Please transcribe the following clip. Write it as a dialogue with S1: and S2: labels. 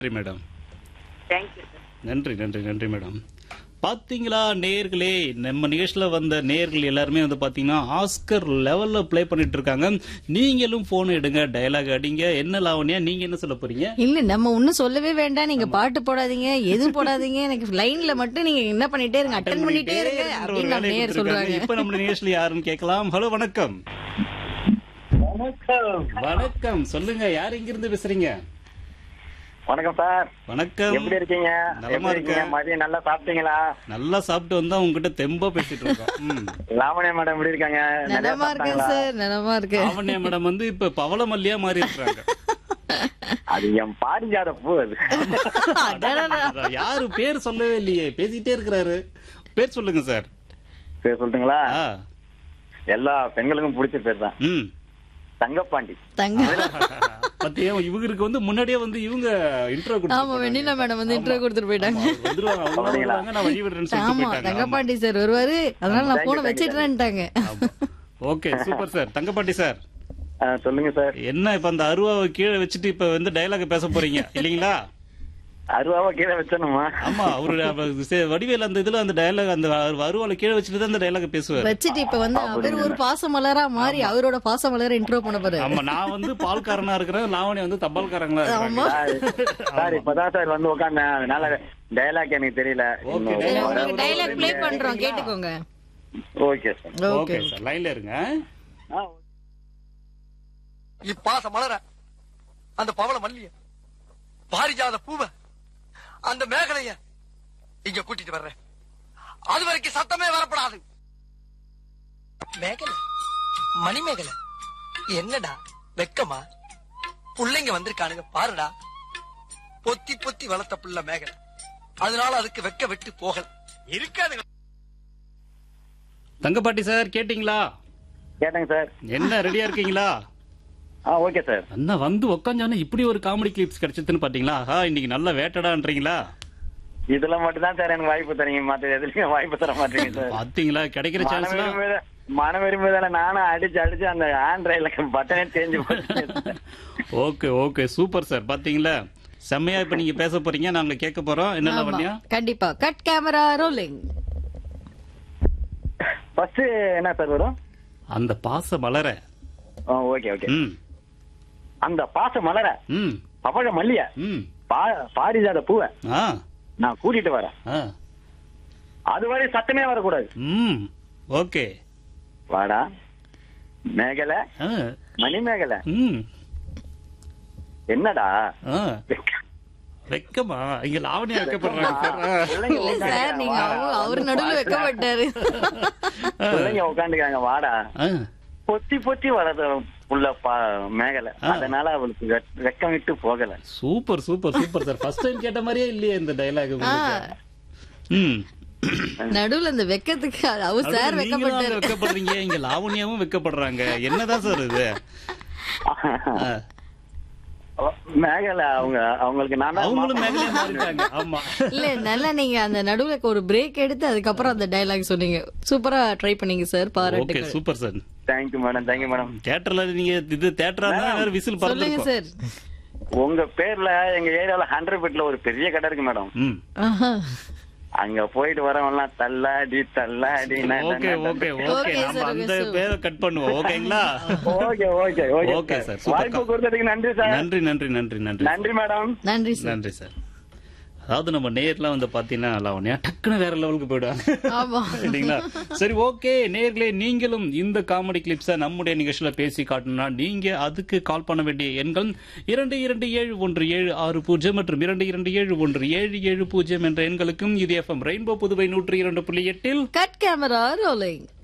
S1: நன்றி madam
S2: thank you sir
S1: நன்றி நன்றி நன்றி மேடம் பாத்தீங்களா நேர்களே நம்ம நிகழ்ச்சியில வந்த நேர்கள் எல்லாருமே வந்து பாத்தீங்கன்னா ஆஸ்கர் லெவல்ல ப்ளே பண்ணிட்டு இருக்காங்க நீங்களும் போன் எடுங்க டயலாக் அடிங்க என்ன லாவண்யா நீங்க என்ன சொல்ல போறீங்க
S3: இல்ல நம்ம ஒண்ணும் சொல்லவே வேண்டாம் நீங்க பாட்டு போடாதீங்க எதுவும் போடாதீங்க எனக்கு லைன்ல மட்டும் நீங்க என்ன பண்ணிட்டே இருங்க அட்டன் பண்ணிட்டே இருங்க
S1: ஒரு
S3: அப்படின்னு நம்ம
S1: வேலையை
S3: நேர்
S1: கொடுத்திருக்காங்க.
S3: சொல்றாங்க
S1: இப்ப நம்ம நிகழ்ச்சியில யாருன்னு கேட்கலாம் ஹலோ வணக்கம்
S4: வணக்கம்
S1: வணக்கம் சொல்லுங்க யார் இங்க இருந்து பேசுறீங்க
S4: வணக்கம் சார்
S1: வணக்கம்
S4: எப்படி இருக்கீங்க
S1: நலமா
S4: எப்படி இருக்கீங்க
S1: இருக்கேன்.
S4: மதியம் நல்லா சாப்பிட்டீங்களா
S1: நல்லா சாப்பிட்டு வந்தா உங்ககிட்ட தெம்பா பேசிட்டு இருக்கோம் ம்.
S4: லாவண்யா மேடம் எப்படி இருக்காங்க நிறைய
S3: நலமா இருக்கேன்
S4: சாப்பிட்டாங்களா?
S3: சார் நலமா இருக்கேன்
S1: லாவண்யா மேடம் வந்து இப்ப பவளமல்லியா மாறி இருக்காங்க
S4: அது என் பாரிஜாத பூ அது
S3: அடடடா.
S1: அதான் யாரு பேர் சொல்லவே இல்லையே பேசிட்டே இருக்கிறாரு பேர் சொல்லுங்க சார்
S4: சரி சொல்லட்டுங்களா
S1: ஆ
S4: எல்லா பெண்களுக்கும் பிடிச்ச பேர் தான்
S1: ம்
S4: தங்கப்பாண்டி
S3: தங்க
S1: பத்தியா இவங்களுக்கு வந்து முன்னாடியே வந்து இவங்க இன்ட்ரோ
S3: ஆமா வெண்ணிலா மேடம் வந்து இன்டர்வியூ கொடுத்துட்டு போயிட்டாங்க
S1: வந்துருவாங்க அவங்க வருவாங்க நான் வழி விடுறேன்னு சொல்லிட்டு
S3: ஆமா
S1: போயிட்டாங்க ஆமா.
S3: தங்கப்பாண்டி சார் வருவாரு அதனால நான்
S4: Thank you,
S3: போனை
S4: thank you,
S3: வச்சிடுறேன்ட்டாங்க
S1: ஆமா. ஓகே சூப்பர் சார் தங்கப்பாட்டி சார்
S4: ஆ, சொல்லுங்க சார்
S1: என்ன இப்ப அந்த அருவாவை கீழே வச்சுட்டு இப்ப வந்து டயலாக் பேச போறீங்க இல்லீங்களா
S4: அருவாவை கீழே வச்சணுமா
S1: ஆமா அவரு அப்ப சே- வடிவேல் அந்த இதுல அந்த டயலாக் அந்த அருவால கீழே வச்சுட்டு தான் அந்த டயலாக் பேசுவார்
S3: வச்சுட்டு இப்ப வந்து அவர் ஒரு பாசமலரா மாறி அவரோட பாசமலரை இன்ட்ரோ பண்ண போறாரு
S1: ஆமா நான் வந்து பால்காரனா இருக்கிறேன் லாவணி வந்து தபால்காரங்களா இருக்காங்க
S4: சார், சார் இப்பதான் சார் வந்து உட்காந்தேன் அதனால டயலாக் எனக்கு தெரியல
S1: Okay,
S3: சரி,
S1: dialogue.
S3: உங்களுக்கு டைலாக் ப்ளே பண்றோம் கேட்டுக்கோங்க
S4: okay sir
S3: okay
S1: okay sir லைன்ல இருங்க
S4: ஆ,
S5: இப்பாச மலர அந்த பவள மல்லிய பாரிஜாத பூவ அந்த மேகலைய இங்க கூட்டிட்டு வர்றேன் அது வரைக்கும் சத்தமே வரப்படாது மேகலை மணிமேகலை என்னடா வெக்கமா புள்ளைங்க வந்திருக்கானுங்க பாருடா பொத்தி பொத்தி வளர்த்த புள்ள மேகலை அதனால அதுக்கு வெக்க விட்டு போகல இருக்காதுங்க
S1: தங்கப்பாட்டி சார் கேட்டிங்களா
S4: கேட்டேங்க சார்
S1: என்ன ரெடியா இருக்கீங்களா
S4: ஆ ஓகே சார்
S1: அண்ணா வந்து உக்காந்தானே இப்படி ஒரு காமெடி கிளிப்ஸ் கிடைச்சதுன்னு பாத்தீங்களா ஆஹா இன்னைக்கு நல்ல வேட்டடான்றீங்களா
S4: இதுல மட்டும் தான் சார் எனக்கு வாய்ப்பு தரீங்க மத்த எதுலயும் வாய்ப்பு தர மாட்டீங்க சார்
S1: பாத்தீங்களா கிடைக்கிற
S4: மன
S1: சான்ஸ்லாம்
S4: விரும்புத- மன விரும்புதால நானும் அடிச்சு அடிச்சு அந்த ஆண்ட்ராய்ட்ல பட்டனே தேஞ்சு போச்சு
S1: ஓகே ஓகே சூப்பர் சார் பாத்தீங்களா செம்மையா இப்ப நீங்க பேச போறீங்க நாங்க கேட்க போறோம் என்ன
S3: ஆமா
S1: பண்ணியா
S3: கண்டிப்பா கட் கேமரா ரோலிங்
S4: ஃபர்ஸ்ட் என்ன சார் வரும்
S1: அந்த பாச மலர
S4: ஓகே ஓகே
S1: ம்
S4: அந்த பாச மலர
S1: ம்
S4: பவழ மல்லிய
S1: ம்
S4: பா- பாரிஜாத பூவை
S1: ஆ
S4: நான் கூட்டிட்டு வரேன்
S1: ஆ
S4: அது வரை சத்தமே வரக்கூடாது
S1: ம் ஓகே
S4: வாடா மேகலை
S1: ஆ
S4: மணி மேகலை
S1: ம்
S4: என்னடா
S1: ஆ வெக்கமா இங்க லாவணியா வைக்கப்படுறாங்க சார் ஆ.
S4: பிள்ளைங்க
S3: இல்ல சார் நீங்க அவ- அவரு நடுவுல வைக்கப்பட்டாரு
S4: பிள்ளைங்க உட்காந்துக்காங்க வாடா
S1: ஆ.
S4: பொத்தி பொத்தி வரது உள்ள பா மேகலை
S1: ஆ.
S4: அதனால அவளுக்கு வெ- வெக்கம் விட்டு போகல
S1: super super super sir first time கேட்ட மாதிரியே இல்லையே இந்த டைலாக் ம்
S3: நடுவுல இந்த வெக்கத்துக்கு அவர் சார்
S1: அடுத்து நீங்களும் அங்க
S3: வைக்கப்பட்டாரு
S1: வெக்கப்படுறீங்க இங்க லாவண்யாவும் வெக்கப்படுறாங்க என்னதான் சார் இது ஆ.
S4: மேகலை அவங்க அவங்களுக்கு நான் தான்
S1: அவங்களும்
S4: மாப்பிள்ளை.
S1: மேகலையா மாறிட்டாங்க ஆமா
S3: இல்ல நல்லா நீங்க அந்த நடுவுல ஒரு பிரேக் எடுத்து அதுக்கப்புறம் அந்த டயலாக் சொன்னீங்க சூப்பரா ட்ரை பண்ணீங்க சார்
S1: ஓகே
S3: பாராட்டுகள்
S1: super sir
S4: thank you madam thank you madam
S1: தியேட்டர்ல நீங்க இது தியேட்டரா இருந்தா விசில்
S3: சொல்லுங்க
S1: பறந்துருக்கும்
S3: சார்
S4: உங்க பேர்ல எங்க ஏரியால ஹண்ட்ரட் பெட்ல ஒரு பெரிய கடை இருக்கு மேடம்
S1: ம்
S3: ஆஹா.
S4: அங்க போயிட்டு வரவன்லாம் தள்ளாடி தள்ளாடி
S1: ஓகே ஓகே ஓகே
S3: Okay,
S1: நம்ம
S3: sir,
S1: அந்த
S3: okay, sir.
S1: பேரை கட் பண்ணுவோம் ஓகேங்களா
S4: okay okay
S1: Okay,
S4: okay
S1: sir.
S4: Sir
S1: Super.
S4: வாய்ப்பு கொடுத்ததுக்கு நன்றி சார்
S1: நன்றி நன்றி நன்றி நன்றி
S4: நன்றி மேடம்
S3: நன்றி சார்
S1: நன்றி சார் அதாவது நம்ம நேர்லாம் வந்து பாத்தீங்கன்னா லாவண்யா டக்குன்னு வேற லெவலுக்கு போயிடுவாங்க
S3: ஆமா
S1: இல்லைங்களா சரி ஓகே நேர்களே நீங்களும் இந்த காமெடி கிளிப்ஸை நம்முடைய நிகழ்ச்சியில பேசி காட்டணும்னா நீங்க அதுக்கு கால் பண்ண வேண்டிய எண்கள் இரண்டு இரண்டு ஏழு ஒன்று ஏழு ஆறு பூஜ்ஜியம் மற்றும் இரண்டு இரண்டு ஏழு ஒன்று ஏழு ஏழு பூஜ்ஜியம் என்ற எண்களுக்கும் இது எஃப்எம் ரெயின்போ புதுவை நூற்றி இரண்டு புள்ளி எட்டில்
S3: கட் கேமரா ரோலிங்